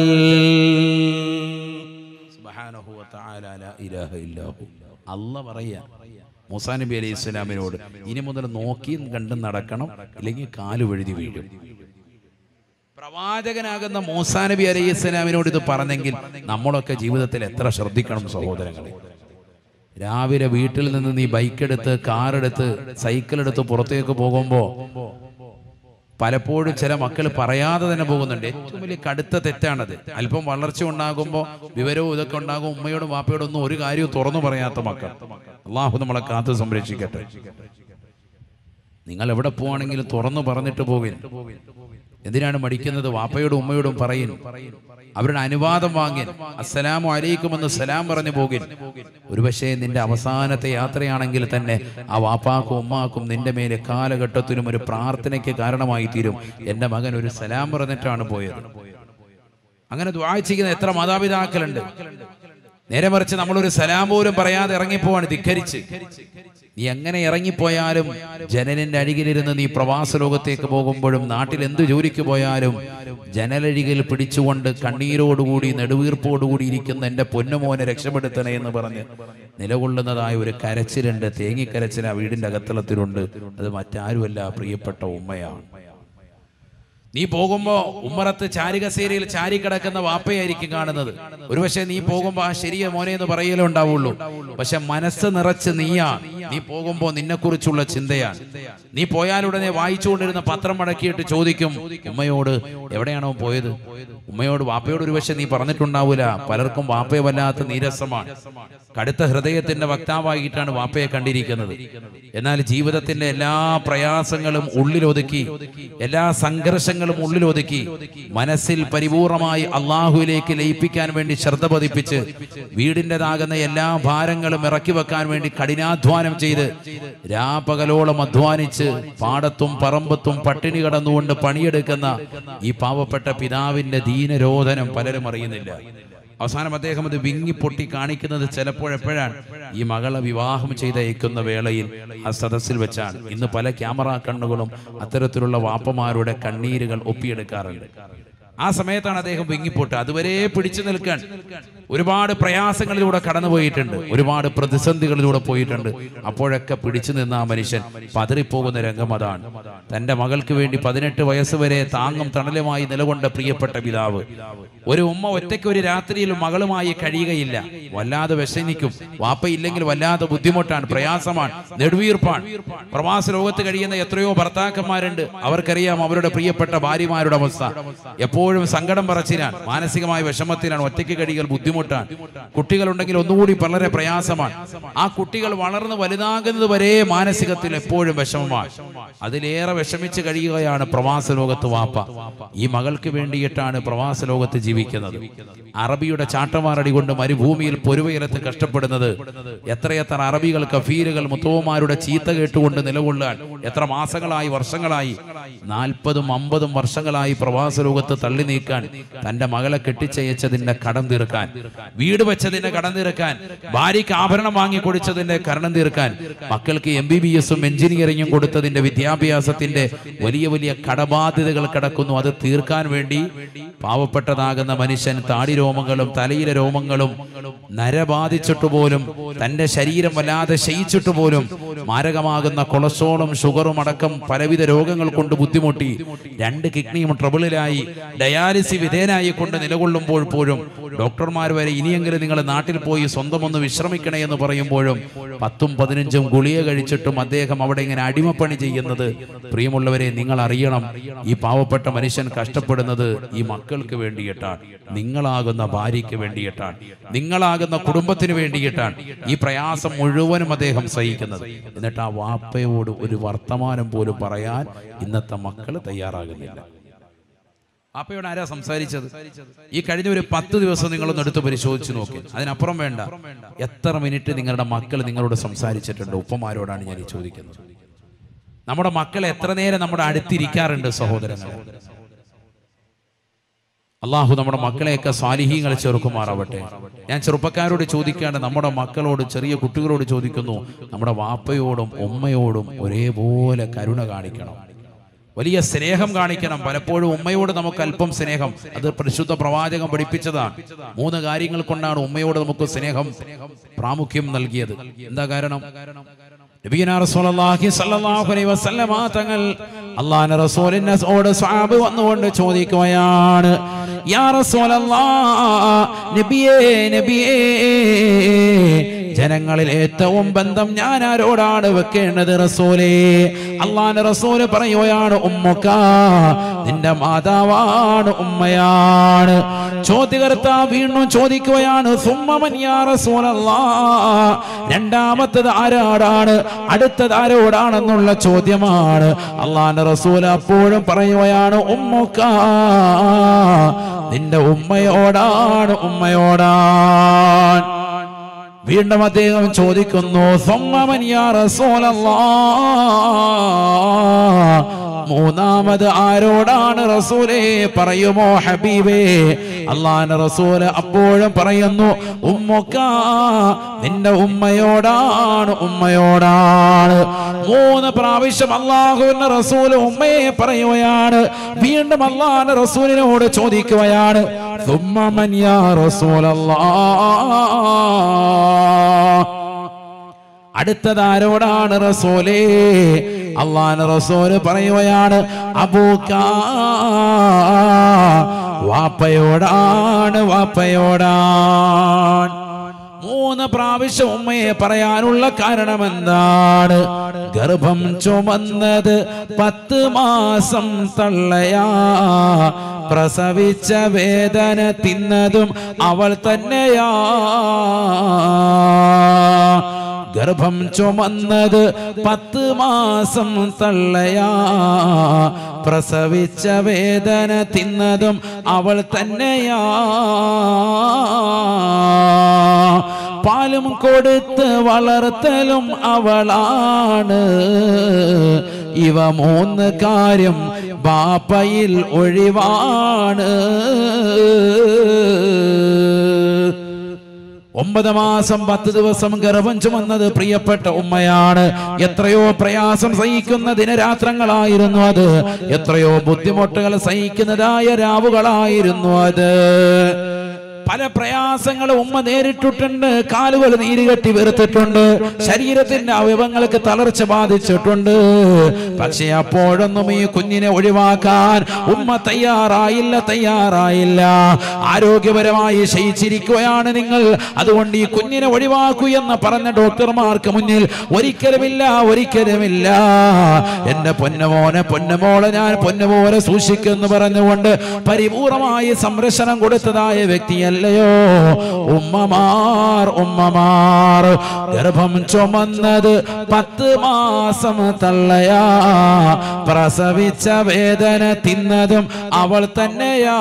സുബ്ഹാനഹു വ തആല ലാ ഇലാഹ ഇല്ലാഹു അല്ല പറയാ മൂസാ നബി അലൈഹി സ്വലാമിനോട് ഇനി മുതൽ നോക്കിയും കണ്ടും നടക്കണം ഇല്ലെങ്കിൽ കാല് വഴുതി വീഴും പ്രവാചകനാകുന്ന മൂസാ നബി അലൈഹി സ്വലാമിനോട് ഇത് പറഞ്ഞെങ്കിൽ നമ്മളൊക്കെ ജീവിതത്തിൽ എത്ര ശ്രദ്ധിക്കണം സഹോദരങ്ങളെ രാവിലെ വീട്ടിൽ നിന്ന് നീ ബൈക്ക് എടുത്ത് കാർ എടുത്ത് സൈക്കിൾ എടുത്ത് പുറത്തേക്ക് പോകുമ്പോ പലപ്പോഴും ചില മക്കൾ പറയാതെ തന്നെ പോകുന്നുണ്ട് ഏറ്റവും വലിയ കടുത്ത തെറ്റാണത് അല്പം വളർച്ച ഉണ്ടാകുമ്പോൾ വിവരവും ഇതൊക്കെ ഉണ്ടാകും ഉമ്മയോടും വാപ്പയോടും ഒന്നും ഒരു കാര്യവും തുറന്നു പറയാത്ത മക്കൾ അള്ളാഹു നമ്മളെ കാത്തു സംരക്ഷിക്കട്ടെ നിങ്ങൾ എവിടെ പോവാണെങ്കിലും തുറന്നു പറഞ്ഞിട്ട് പോകിൻ എന്തിനാണ് മടിക്കുന്നത് വാപ്പയോടും ഉമ്മയോടും പറയും അവരുടെ അനുവാദം വാങ്ങിൻ അസ്സലാമു അലൈക്കും എന്ന് സലാം പറഞ്ഞു പോകിൻ ഒരുപക്ഷേ നിന്റെ അവസാനത്തെ യാത്രയാണെങ്കിൽ തന്നെ ആ വാപ്പാക്കും ഉമ്മാക്കും നിന്റെ മേലെ കാലഘട്ടത്തിലും ഒരു പ്രാർത്ഥനയ്ക്ക് കാരണമായി തീരും എൻ്റെ മകൻ ഒരു സലാം പറഞ്ഞിട്ടാണ് പോയത് അങ്ങനെ ദ്വാ ചെയ്യുന്ന എത്ര മാതാപിതാക്കളുണ്ട് നേരെ മറിച്ച് നമ്മളൊരു സലാം പോലും പറയാതെ ഇറങ്ങിപ്പോവാണ് ധിക്കരിച്ച് നീ എങ്ങനെ ഇറങ്ങിപ്പോയാലും ജനലിന്റെ അരികിലിരുന്ന് നീ പ്രവാസ ലോകത്തേക്ക് പോകുമ്പോഴും നാട്ടിൽ എന്ത് ജോലിക്ക് പോയാലും ജനലരികിൽ പിടിച്ചുകൊണ്ട് കണ്ണീരോടുകൂടി നെടുവീർപ്പോടുകൂടി ഇരിക്കുന്ന എൻ്റെ പൊന്നുമോനെ രക്ഷപ്പെടുത്തണേ എന്ന് പറഞ്ഞ് നിലകൊള്ളുന്നതായ ഒരു കരച്ചിലുണ്ട് തേങ്ങിക്കരച്ചിൽ ആ വീടിന്റെ അകത്തളത്തിലുണ്ട് അത് മറ്റാരുമല്ല പ്രിയപ്പെട്ട ഉമ്മയാണ് നീ പോകുമ്പോ ഉമ്മറത്ത് ചാരികസേരയിൽ ചാരി കിടക്കുന്ന വാപ്പയായിരിക്കും കാണുന്നത് ഒരുപക്ഷെ നീ പോകുമ്പോ ആ ശരിയ മോനെ എന്ന് പറയലേ ഉണ്ടാവുള്ളൂ പക്ഷെ മനസ്സ് നിറച്ച് നീയാ നീ പോകുമ്പോ നിന്നെക്കുറിച്ചുള്ള ചിന്തയാണ് നീ പോയാലുടനെ വായിച്ചുകൊണ്ടിരുന്ന പത്രം മടക്കിയിട്ട് ചോദിക്കും ഉമ്മയോട് എവിടെയാണോ പോയത് ഉമ്മയോട് വാപ്പയോട് ഒരുപക്ഷെ നീ പറഞ്ഞിട്ടുണ്ടാവൂല പലർക്കും വാപ്പയെ വല്ലാത്ത നീരസമാണ് കടുത്ത ഹൃദയത്തിന്റെ വക്താവായിട്ടാണ് വാപ്പയെ കണ്ടിരിക്കുന്നത് എന്നാൽ ജീവിതത്തിന്റെ എല്ലാ പ്രയാസങ്ങളും ഉള്ളിലൊതുക്കി എല്ലാ സംഘർഷങ്ങളും ഉള്ളിലൊതുക്കി മനസ്സിൽ പരിപൂർണമായി അള്ളാഹുവിലേക്ക് ലയിപ്പിക്കാൻ വേണ്ടി ശ്രദ്ധ പതിപ്പിച്ച് വീടിൻ്റെതാകുന്ന എല്ലാ ഭാരങ്ങളും ഇറക്കി വെക്കാൻ വേണ്ടി കഠിനാധ്വാനം ചെയ്ത് രാപകലോളം അധ്വാനിച്ച് പാടത്തും പറമ്പത്തും പട്ടിണി കടന്നുകൊണ്ട് പണിയെടുക്കുന്ന ഈ പാവപ്പെട്ട പിതാവിന്റെ ദീനരോധനം പലരും അറിയുന്നില്ല അവസാനം അദ്ദേഹം അത് വിങ്ങിപ്പൊട്ടി കാണിക്കുന്നത് ചിലപ്പോഴെപ്പോഴാണ് ഈ മകളെ വിവാഹം ചെയ്തയക്കുന്ന വേളയിൽ ആ സദസ്സിൽ വെച്ചാണ് ഇന്ന് പല ക്യാമറ കണ്ണുകളും അത്തരത്തിലുള്ള വാപ്പമാരുടെ കണ്ണീരുകൾ ഒപ്പിയെടുക്കാറുണ്ട് ആ സമയത്താണ് അദ്ദേഹം വിങ്ങിപ്പോട്ട് അതുവരെ പിടിച്ചു നിൽക്കാൻ ഒരുപാട് പ്രയാസങ്ങളിലൂടെ കടന്നുപോയിട്ടുണ്ട് ഒരുപാട് പ്രതിസന്ധികളിലൂടെ പോയിട്ടുണ്ട് അപ്പോഴൊക്കെ പിടിച്ചു നിന്ന ആ മനുഷ്യൻ പതറിപ്പോകുന്ന രംഗം അതാണ് തന്റെ മകൾക്ക് വേണ്ടി പതിനെട്ട് വയസ്സ് വരെ താങ്ങും തണലുമായി നിലകൊണ്ട പ്രിയപ്പെട്ട പിതാവ് ഒരു ഉമ്മ ഒറ്റയ്ക്ക് ഒരു രാത്രിയിൽ മകളുമായി കഴിയുകയില്ല വല്ലാതെ വിഷമിക്കും വാപ്പയില്ലെങ്കിൽ വല്ലാതെ ബുദ്ധിമുട്ടാണ് പ്രയാസമാണ് നെടുവീർപ്പാണ് പ്രവാസ ലോകത്ത് കഴിയുന്ന എത്രയോ ഭർത്താക്കന്മാരുണ്ട് അവർക്കറിയാം അവരുടെ പ്രിയപ്പെട്ട ഭാര്യമാരുടെ അവസ്ഥ എപ്പോഴും സങ്കടം പറച്ചിലാണ് മാനസികമായ വിഷമത്തിലാണ് ഒറ്റയ്ക്ക് കഴിയൽ ബുദ്ധിമുട്ടാണ് കുട്ടികളുണ്ടെങ്കിൽ ഒന്നുകൂടി വളരെ പ്രയാസമാണ് ആ കുട്ടികൾ വളർന്ന് വലുതാകുന്നത് വരെ മാനസികത്തിൽ എപ്പോഴും വിഷമമാണ് അതിലേറെ വിഷമിച്ച് കഴിയുകയാണ് പ്രവാസ ലോകത്ത് വാപ്പ ഈ മകൾക്ക് വേണ്ടിയിട്ടാണ് പ്രവാസ ലോകത്ത് ജീവിക്കുന്നത് അറബിയുടെ ചാട്ടമാറടി കൊണ്ട് മരുഭൂമിയിൽ പൊരുവയിലത്ത് കഷ്ടപ്പെടുന്നത് എത്രയെത്ര അറബികൾ കഫീലുകൾ മുത്തവന്മാരുടെ ചീത്ത കേട്ടുകൊണ്ട് നിലകൊള്ളാൻ എത്ര മാസങ്ങളായി വർഷങ്ങളായി നാൽപ്പതും അമ്പതും വർഷങ്ങളായി പ്രവാസ ലോകത്ത് തള്ളി നീക്കാൻ തന്റെ മകളെ കെട്ടിച്ചയച്ചതിന്റെ കടം തീർക്കാൻ വീട് വെച്ചതിന്റെ കടം തീർക്കാൻ ഭാര്യയ്ക്ക് ആഭരണം വാങ്ങി കൊടുത്തതിന്റെ കടം തീർക്കാൻ മക്കൾക്ക് എം ബി ബി എസും എഞ്ചിനീയറിംഗും കൊടുത്തതിന്റെ വിദ്യാഭ്യാസത്തിന്റെ വലിയ വലിയ കടബാധ്യതകൾ കിടക്കുന്നു അത് തീർക്കാൻ വേണ്ടി പാവപ്പെട്ടതാകുന്ന മനുഷ്യൻ താടി രോമങ്ങളും തലയിലെ രോമങ്ങളും നരബാധിച്ചിട്ട് പോലും തന്റെ ശരീരം വല്ലാതെ ശയിച്ചിട്ട് പോലും മാരകമാകുന്ന കൊളസ്ട്രോളും ഷുഗറും അടക്കം പലവിധ രോഗങ്ങൾ കൊണ്ട് ബുദ്ധിമുട്ടി രണ്ട് കിഡ്നിയും ട്രബിളിലായി ഡയാലിസിസ് വിധേയനായി കൊണ്ട് നിലകൊള്ളുമ്പോൾ പോലും ഡോക്ടർമാർ വരെ ഇനിയെങ്കിലും നിങ്ങൾ നാട്ടിൽ പോയി സ്വന്തം ഒന്ന് വിശ്രമിക്കണേ എന്ന് പറയുമ്പോഴും പത്തും പതിനഞ്ചും ഗുളിക കഴിച്ചിട്ടും അദ്ദേഹം അവിടെ ഇങ്ങനെ അടിമപ്പണി ചെയ്യുന്നത് പ്രിയമുള്ളവരെ നിങ്ങൾ അറിയണം ഈ പാവപ്പെട്ട മനുഷ്യൻ കഷ്ടപ്പെടുന്നത് ഈ മക്കൾക്ക് വേണ്ടിയിട്ടാണ് നിങ്ങളാകുന്ന ഭാര്യയ്ക്ക് വേണ്ടിയിട്ടാണ് നിങ്ങളാകുന്ന കുടുംബത്തിന് വേണ്ടിയിട്ടാണ് ഈ പ്രയാസം മുഴുവനും അദ്ദേഹം സഹിക്കുന്നത് എന്നിട്ട് ആ വാപ്പയോട് ഒരു വർത്തമാനം പോലും പറയാൻ ഇന്നത്തെ മക്കൾ തയ്യാറാകുന്നില്ല വാപ്പയോട് ആരാ സംസാരിച്ചത് ഈ കഴിഞ്ഞ ഒരു പത്ത് ദിവസം നിങ്ങളൊന്ന് എടുത്ത് പരിശോധിച്ച് നോക്കി അതിനപ്പുറം വേണ്ട എത്ര മിനിറ്റ് നിങ്ങളുടെ മക്കൾ നിങ്ങളോട് സംസാരിച്ചിട്ടുണ്ട് ഉപ്പമാരോടാണ് ഞാൻ ഈ ചോദിക്കുന്നത് നമ്മുടെ മക്കൾ എത്ര നേരം നമ്മുടെ അടുത്തിരിക്കാറുണ്ട് സഹോദരങ്ങൾ അള്ളാഹു നമ്മുടെ മക്കളെയൊക്കെ സ്വാലിഹീങ്ങൾ ചേർക്കുമാറാവട്ടെ ഞാൻ ചെറുപ്പക്കാരോട് ചോദിക്കാണ്ട് നമ്മുടെ മക്കളോട് ചെറിയ കുട്ടികളോട് ചോദിക്കുന്നു നമ്മുടെ വാപ്പയോടും ഉമ്മയോടും ഒരേപോലെ കരുണ കാണിക്കണം വലിയ സ്നേഹം കാണിക്കണം പലപ്പോഴും ഉമ്മയോട് നമുക്ക് അല്പം സ്നേഹം അത് പരിശുദ്ധ പ്രവാചകം പഠിപ്പിച്ചതാണ് മൂന്ന് കാര്യങ്ങൾ കൊണ്ടാണ് ഉമ്മയോട് നമുക്ക് സ്നേഹം പ്രാമുഖ്യം നൽകിയത് എന്താ കാരണം നബിയനാ റസൂലുള്ളാഹി സ്വല്ലല്ലാഹു അലൈഹി വസല്ലമ തങ്ങൾ അള്ളാഹുവിന്റെ റസൂലിന്റെ ഓട് സ്വഹാബ് വന്നുകൊണ്ട് ചോദിക്കുകയാണ് യാ റസൂലല്ലാഹ് നബിയേ നബിയേ ജനങ്ങളിൽ ഏറ്റവും ബന്ധം ഞാൻ ആരോടാണ് വെക്കേണ്ടത് റസൂലേ അള്ളാന്റെ റസൂല് പറയുകയാണ് ഉമ്മക്ക നിന്റെ മാതാവാണ് ഉമ്മയാണ് ചോദ്യകർത്ത വീണ്ടും ചോദിക്കുകയാണ് സുമ്മമൻ യാ റസൂലല്ലാ രണ്ടാമത്തത് ആരാടാണ് അടുത്തത് ആരോടാണെന്നുള്ള ചോദ്യമാണ് അള്ളാന്റെ റസൂൽ അപ്പോഴും പറയുകയാണ് ഉമ്മുക്ക നിന്റെ ഉമ്മയോടാണ് ഉമ്മയോടാണ് വീണ്ടും അദ്ദേഹം ചോദിക്കുന്നു "സുമ്മമൻ യാ റസൂലല്ലാ?" മൂന്നാമത് ആരോടാണ് റസൂലേ പറയുമോ ഹബീബേ അള്ളാന്റെ റസൂല് അപ്പോഴും പറയുന്നു ഉമ്മക്ക നിന്റെ ഉമ്മയോടാണ് ഉമ്മയോടാണ് മൂന്ന് പ്രാവശ്യം അള്ളാഹുവിന്റെ റസൂല് ഉമ്മയെ പറയുകയാണ് വീണ്ടും അള്ളാന്റെ റസൂലിനോട് ചോദിക്കുകയാണ് "സുമ്മ മൻ യാ റസൂലല്ലാഹ്?" അടുത്തത് ആരോടാണ് റസൂലേ അള്ളാൻ റസൂല് പറയുകയാണ് അബൂക്ക വാപ്പയോടാണ് വാപ്പയോടാണ് മൂന്ന് പ്രാവശ്യം ഉമ്മയെ പറയാനുള്ള കാരണം എന്താണ് ഗർഭം ചുമന്നത് പത്ത് മാസം തള്ളയാ പ്രസവിച്ച വേദന തിന്നതും അവൾ തന്നെയാ ഗർഭം ചുമന്നത് പത്ത് മാസം തള്ളയാ പ്രസവിച്ച വേദന തിന്നതും അവൾ തന്നെയാ പാലും കൊടുത്ത് വളർത്തലും അവളാണ് ഇവ മൂന്ന് കാര്യം ബാപ്പയിൽ ഒഴിവാണ് ഒമ്പത് മാസം പത്ത് ദിവസം ഗർഭം ചുമന്നത് പ്രിയപ്പെട്ട ഉമ്മയാണ് എത്രയോ പ്രയാസം സഹിക്കുന്ന ദിനരാത്രങ്ങളായിരുന്നു അത് എത്രയോ ബുദ്ധിമുട്ടുകൾ സഹിക്കുന്നതായ രാവുകളായിരുന്നു അത് പല പ്രയാസങ്ങളും ഉമ്മ നേരിട്ടിട്ടുണ്ട് കാലുകൾ നീരുകെട്ടി വെറുത്തിട്ടുണ്ട് ശരീരത്തിന്റെ അവയവങ്ങൾക്ക് തളർച്ച ബാധിച്ചിട്ടുണ്ട് പക്ഷെ അപ്പോഴൊന്നും ഈ കുഞ്ഞിനെ ഒഴിവാക്കാൻ ഉമ്മ തയ്യാറായില്ല തയ്യാറായില്ല ആരോഗ്യപരമായി ക്ഷയിച്ചിരിക്കുകയാണ് നിങ്ങൾ അതുകൊണ്ട് ഈ കുഞ്ഞിനെ ഒഴിവാക്കൂ എന്ന് പറഞ്ഞ ഡോക്ടർമാർക്ക് മുന്നിൽ ഒരിക്കലുമില്ല ഒരിക്കലുമില്ല എന്റെ പൊന്നമോനെ പൊന്നമോളെ ഞാൻ പൊന്നുപോലെ സൂക്ഷിക്കുമെന്ന് പറഞ്ഞുകൊണ്ട് പരിപൂർണമായി സംരക്ഷണം കൊടുത്തതായ വ്യക്തിയല്ലയോ ഉമ്മമാർ ഉമ്മമാർ ഗർഭം ചുമന്നത് പത്ത് മാസം തള്ളയാ പ്രസവിച്ച വേദന തിന്നതും അവൾ തന്നെയാ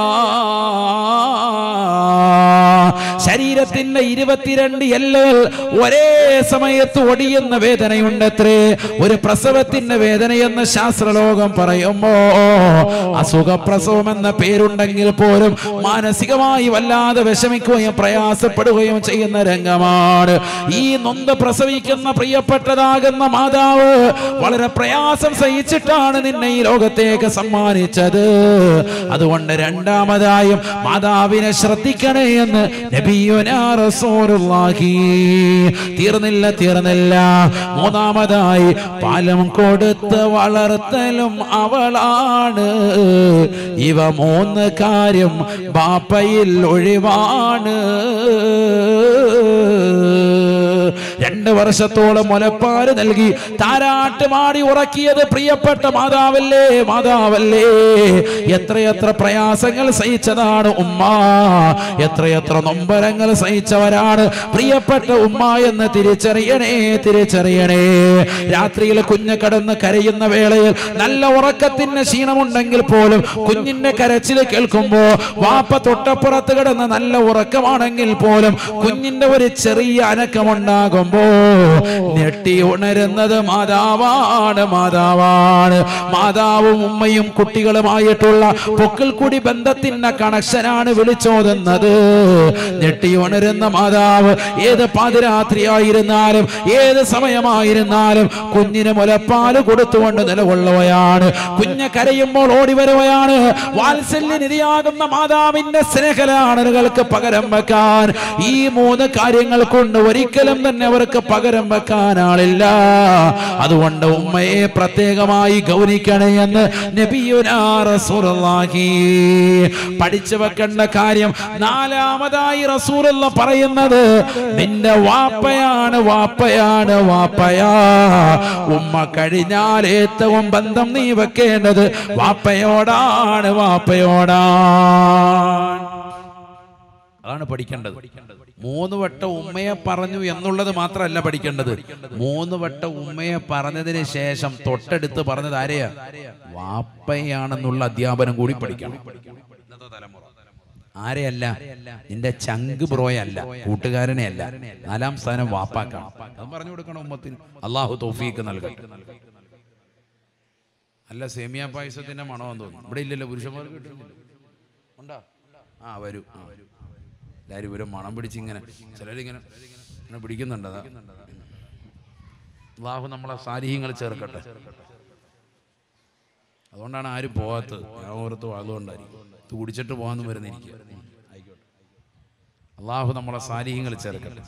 ശരീരത്തിന്റെ ഇരുപത്തിരണ്ട് എല്ലുകൾ ഒരേ സമയത്ത് ഒടിയുന്ന വേദനയുണ്ടത്രേ ഒരു പ്രസവത്തിന്റെ വേദനയെന്ന് ശാസ്ത്രലോകം പറയുമ്പോ അസുഖപ്രസവം എന്ന പേരുണ്ടെങ്കിൽ പോലും മാനസികമായി വല്ലാതെ വിഷമിക്കുകയും പ്രയാസപ്പെടുകയും ചെയ്യുന്ന രംഗമാണ് ഈ നൊന്ത് പ്രസവിക്കുന്ന പ്രിയപ്പെട്ടതാകുന്ന മാതാവ് വളരെ പ്രയാസം സഹിച്ചിട്ടാണ് നിന്നെ ഈ ലോകത്തേക്ക് സമ്മാനിച്ചത് അതുകൊണ്ട് രണ്ടാമതായും മാതാവിനെ ശ്രദ്ധിക്കണേ എന്ന് നബിയുനാ റസൂലുള്ളാഹി തീർന്നില്ല തീർന്നില്ല മൂന്നാമതായി പാലം കൊടുത്ത് വളർത്തലും അവളാണ് ഇവ മൂന്ന് കാര്യം ബാപ്പയിൽ ഒഴിവാണ് രണ്ട് വർഷത്തോളം മുലപ്പാല് നൽകി താരാട്ട് മാടി ഉറക്കിയത് പ്രിയപ്പെട്ട മാതാവല്ലേ മാതാവല്ലേ എത്രയെത്ര പ്രയാസങ്ങൾ സഹിച്ചതാണ് ഉമ്മ എത്രയെത്ര നൊമ്പരങ്ങൾ സഹിച്ചവരാണ് പ്രിയപ്പെട്ട ഉമ്മ എന്ന് തിരിച്ചറിയണേ തിരിച്ചറിയണേ രാത്രിയിൽ കുഞ്ഞ് കടന്ന് കരയുന്ന വേളയിൽ നല്ല ഉറക്കത്തിന് ക്ഷീണമുണ്ടെങ്കിൽ പോലും കുഞ്ഞിന്റെ കരച്ചിൽ കേൾക്കുമ്പോ വാപ്പ തൊട്ടപ്പുറത്ത് കിടന്ന് നല്ല ഉറക്കമാണെങ്കിൽ പോലും കുഞ്ഞിന്റെ ഒരു ചെറിയ അനക്കമുണ്ടാകുമ്പോ ഞെട്ടി ഉണരുന്നത് മാതാവാണ് മാതാവാണ് മാതാവും ഉമ്മയും കുട്ടികളുമായിട്ടുള്ള പൊക്കിൽ കൂടി ബന്ധത്തിന്റെ കണക്ഷനാണ് വിളിച്ചോതുന്നത് ഞെട്ടി ഉണരുന്ന മാതാവ് ഏത് പാതിരാത്രിയായിരുന്നാലും ഏത് സമയമായിരുന്നാലും കുഞ്ഞിന് മുലപ്പാല് കൊടുത്തുകൊണ്ട് നിലകൊള്ളുകയാണ് കുഞ്ഞ് കരയുമ്പോൾ ഓടി വരുകയാണ് വാത്സല്യനിധിയാകുന്ന മാതാവിന്റെ സ്നേഹലാണലുകൾക്ക് പകരം വെക്കാൻ ഈ മൂന്ന് കാര്യങ്ങൾ കൊണ്ട് ഒരിക്കലും തന്നെ അവർക്ക് പകരം വെക്കാനാളില്ല അതുകൊണ്ട് ഉമ്മയെ പ്രത്യേകമായി ഗൗനിക്കണേ എന്ന് നബിയുനാ റസൂലുള്ളാഹി പഠിച്ചു വെക്കേണ്ട കാര്യം നാലാമതായി റസൂലുള്ള പറയുന്നത് നിന്റെ വാപ്പയാണ് വാപ്പയാണ് വാപ്പയാ ഉമ്മ കഴിഞ്ഞാൽ ഏറ്റവും ബന്ധം നീ വെക്കേണ്ടത് വാപ്പയോടാണ് വാപ്പയോടാണ് അതാണ് പഠിക്കേണ്ടത് മൂന്ന് വട്ടം ഉമ്മയെ പറഞ്ഞു എന്നുള്ളത് മാത്രമല്ല പഠിക്കേണ്ടത് മൂന്ന് വട്ടം ഉമ്മയെ പറഞ്ഞതിന് ശേഷം തൊട്ടടുത്ത് പറഞ്ഞത് ആരെയാ വാപ്പയാണെന്നുള്ള അധ്യാപനം കൂടി പഠിക്കണം ഇന്നത്തെ തലമുറ ആരെയല്ല നിന്റെ ചങ്ക് ബ്രോയല്ല കൂട്ടുകാരനെ അല്ല നാലാം സ്ഥാനം വാപ്പാക്കാണ് അത് പറഞ്ഞു കൊടുക്കണം ഉമ്മത്തിന് അള്ളാഹു തോഫീക്ക് നൽകട്ടെ അല്ല സേമിയ പായസത്തിന്റെ മണമെന്ന് തോന്നുന്നു ഇവിടെ ഇല്ലല്ലോ പുരുഷന്മാർക്ക് കിട്ടുന്നില്ല ഉണ്ടോ ആ വരൂ ആ. എല്ലാവരും ഇവരെ മണം പിടിച്ച് ഇങ്ങനെ ചിലരിങ്ങനെ ഇങ്ങനെ പിടിക്കുന്നുണ്ട് അതാ അള്ളാഹു നമ്മളെ സാരിഹ്യങ്ങൾ ചേർക്കട്ടെ അതുകൊണ്ടാണ് ആരും പോകാത്തത് ഞാൻ ഓർത്ത് അതുകൊണ്ടായിരിക്കും ഇത് കുടിച്ചിട്ട് പോകാന്ന് വരുന്നിരിക്കുക ആയിക്കോട്ടെ അള്ളാഹു നമ്മളെ സാരിഹ്യങ്ങൾ ചേർക്കട്ടെ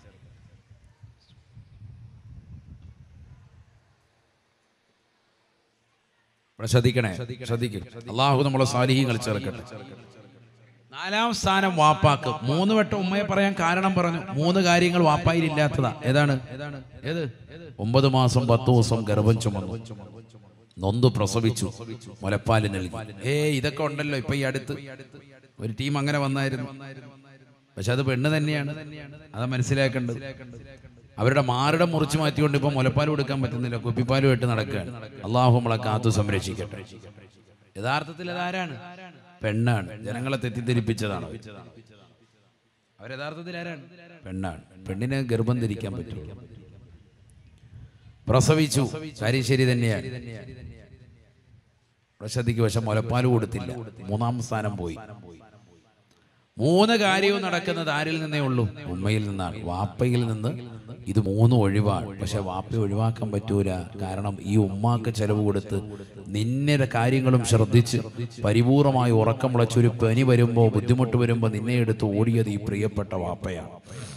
ഇവിടെ ശ്രദ്ധിക്കണേ ശ്രദ്ധിക്കും അള്ളാഹു നമ്മളെ സാലിഹ്യങ്ങൾ ചേർക്കട്ടെ നാലാം സ്ഥാനം വാപ്പാക്ക് മൂന്ന് വട്ടം ഉമ്മയെ പറയാൻ കാരണം പറഞ്ഞു മൂന്ന് കാര്യങ്ങൾ വാപ്പായിൽ ഇല്ലാത്തതാ ഏതാണ് ഏത് ഒമ്പത് മാസം പത്ത് ദിവസം ഗർഭം ചുമന്നു നൊന്ത് പ്രസവിച്ചു മുലപ്പാല് നൽകി ഏ ഇതൊക്കെ ഉണ്ടല്ലോ ഇപ്പൊ ഈ അടുത്ത് ഒരു ടീം അങ്ങനെ വന്നായിരുന്നു പക്ഷെ അത് പെണ്ണ് തന്നെയാണ് അതാ മനസ്സിലാക്കേണ്ടത് അവരുടെ മാറിട മുറിച്ചു മാറ്റിക്കൊണ്ട് ഇപ്പൊ മുലപ്പാൽ കൊടുക്കാൻ പറ്റുന്നില്ല കുപ്പിപ്പാലുമായിട്ട് നടക്കുകയാണ് അള്ളാഹു നമ്മളെ കാത്തു സംരക്ഷിക്കട്ടെ യഥാർത്ഥത്തിൽ അതാരാണ് പെണ്ണാണ് ജനങ്ങളെ തെറ്റിദ്ധരിപ്പിച്ചതാണ് അവർ യഥാർത്ഥത്തിൽ ആരാണ് പെണ്ണാണ് പെണ്ണിന് ഗർഭം ധരിക്കാൻ പറ്റുള്ളൂ പ്രസവിച്ചു കാര്യം ശരി തന്നെയാണ് പ്രശദിക്ക് പക്ഷെ മുലപ്പാൽ കൊടുത്തില്ല മൂന്നാം സ്ഥാനം പോയി മൂന്ന് കാര്യവും നടക്കുന്നത് ആരിൽ നിന്നേ ഉള്ളൂ ഉമ്മയിൽ നിന്നാണ് വാപ്പയിൽ നിന്ന് ഇത് മൂന്നും ഒഴിവാണ് പക്ഷെ വാപ്പ ഒഴിവാക്കാൻ പറ്റൂല കാരണം ഈ ഉമ്മാക്ക് ചെലവ് കൊടുത്ത് നിന്നെ കാര്യങ്ങളും ശ്രദ്ധിച്ച് പരിപൂർണമായി ഉറക്കമുളച്ചൊരു പനി വരുമ്പോൾ ബുദ്ധിമുട്ട് വരുമ്പോൾ നിന്നെ എടുത്ത് ഓടിയത് ഈ പ്രിയപ്പെട്ട വാപ്പയാണ്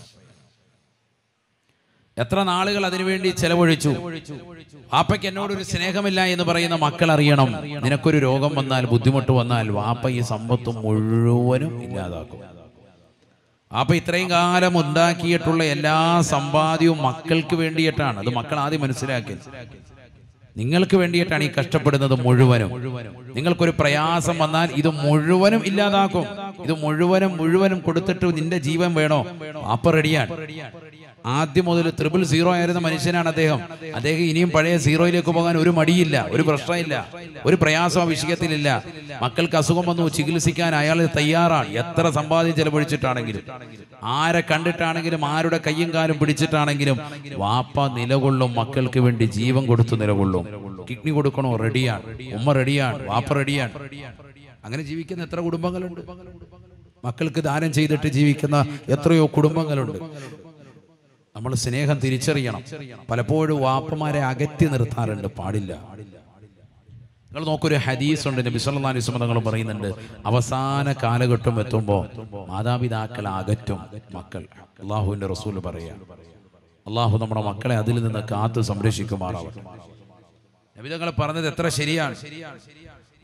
എത്ര നാളുകൾ അതിനുവേണ്ടി ചെലവഴിച്ചു വാപ്പയ്ക്ക് എന്നോടൊരു സ്നേഹമില്ല എന്ന് പറയുന്ന മക്കൾ അറിയണം നിനക്കൊരു രോഗം വന്നാൽ ബുദ്ധിമുട്ട് വന്നാൽ വാപ്പ ഈ സമ്പത്ത് മുഴുവനും ഇല്ലാതാക്കും വാപ്പ ഇത്രയും കാലം ഉണ്ടാക്കിയിട്ടുള്ള എല്ലാ സമ്പാദ്യവും മക്കൾക്ക് വേണ്ടിയിട്ടാണ് അത് മക്കൾ ആദ്യം മനസ്സിലാക്കി നിങ്ങൾക്ക് വേണ്ടിയിട്ടാണ് ഈ കഷ്ടപ്പെടുന്നത് മുഴുവനും നിങ്ങൾക്കൊരു പ്രയാസം വന്നാൽ ഇത് മുഴുവനും ഇല്ലാതാക്കും ഇത് മുഴുവനും മുഴുവനും കൊടുത്തിട്ട് നിന്റെ ജീവൻ വേണോ വാപ്പ റെഡിയാണ് ആദ്യം മുതൽ ട്രിപ്പിൾ സീറോ ആയിരുന്ന മനുഷ്യനാണ് അദ്ദേഹം അദ്ദേഹം ഇനിയും പഴയ സീറോയിലേക്ക് പോകാൻ ഒരു മടിയില്ല ഒരു പ്രശ്നമില്ല ഒരു പ്രയാസം ആ വിഷയത്തിലില്ല മക്കൾക്ക് അസുഖം വന്നു ചികിത്സിക്കാൻ അയാൾ തയ്യാറാണ് എത്ര സമ്പാദ്യം ചെലവഴിച്ചിട്ടാണെങ്കിലും ആരെ കണ്ടിട്ടാണെങ്കിലും ആരുടെ കയ്യും കാലും പിടിച്ചിട്ടാണെങ്കിലും വാപ്പ നിലകൊള്ളും മക്കൾക്ക് വേണ്ടി ജീവൻ കൊടുത്തു നിലകൊള്ളും കിഡ്നി കൊടുക്കണോ റെഡിയാണ് ഉമ്മ റെഡിയാണ് വാപ്പ റെഡിയാണ് അങ്ങനെ ജീവിക്കുന്ന എത്ര കുടുംബങ്ങളുണ്ട് മക്കൾക്ക് ദാനം ചെയ്തിട്ട് ജീവിക്കുന്ന എത്രയോ കുടുംബങ്ങളുണ്ട് നമ്മൾ സ്നേഹം തിരിച്ചറിയണം പലപ്പോഴും വാപ്പമാരെ അകറ്റി നിർത്താറുണ്ട് പാടില്ല നിങ്ങൾ നോക്കൊരു ഹദീസ് ഉണ്ട് നബി സല്ലല്ലാഹു അലൈഹി വസല്ലം തങ്ങൾ പറയുന്നുണ്ട് അവസാന കാലഘട്ടം എത്തുമ്പോൾ മാതാപിതാക്കൾ അകറ്റും മക്കൾ അള്ളാഹുവിന്റെ റസൂൽ പറയാ അള്ളാഹു നമ്മുടെ മക്കളെ അതിൽ നിന്ന് കാത്ത് സംരക്ഷിക്കുമാറാവട്ടെ നബി തങ്ങൾ പറഞ്ഞത് എത്ര ശരിയാണ്